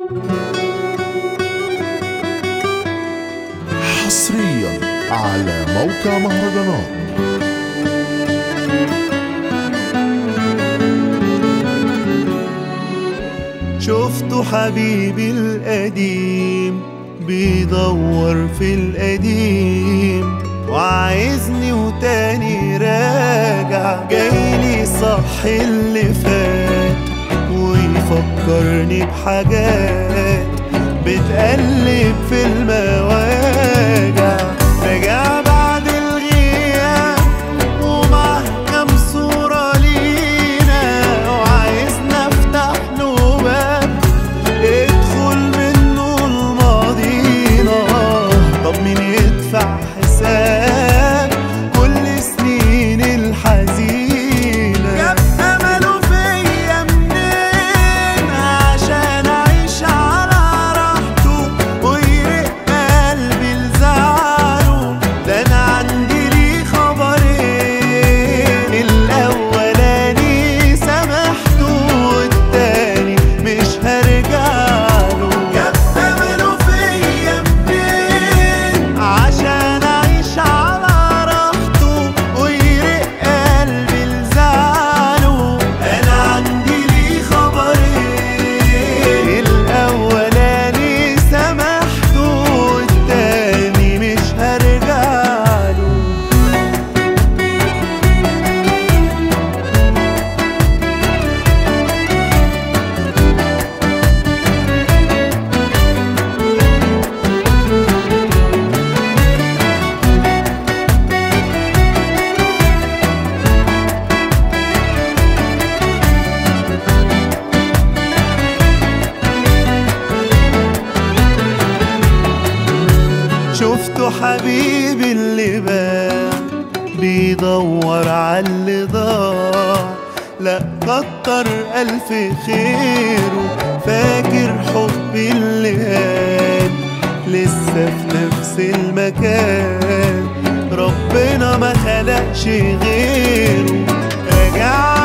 حصريا على موقع مهرجانات شفته حبيبي القديم بيدور في القديم وعايزني وتاني راجع جايلي صح اللي فات ويفكرني بحاجات بتقلب في المواجع رجع بعد الغياب ومعه كام صورة لينا وعايزنا افتح له باب ادخل منه الماضينا طب مين يدفع حساب كل سنين الحزينة جاب أمله فيا منين عشان أعيش على راحته ويرق قلبي لزعله ده أنا عندي ليه خبرين الأولاني سامحته والتاني مش هرجعله جاب أمله فيا منين عشان أعيش على راحته ويرق قلبي لزعله أنا عندي ليه خبرين الأولاني سامحته والتاني مش هرجعله شفته حبيبي اللي بان بيدور على اللي ضاع لا كتر ألف خيره فاكر حبي اللي هان لسه في نفس المكان ربنا ما خلقش غيره راجع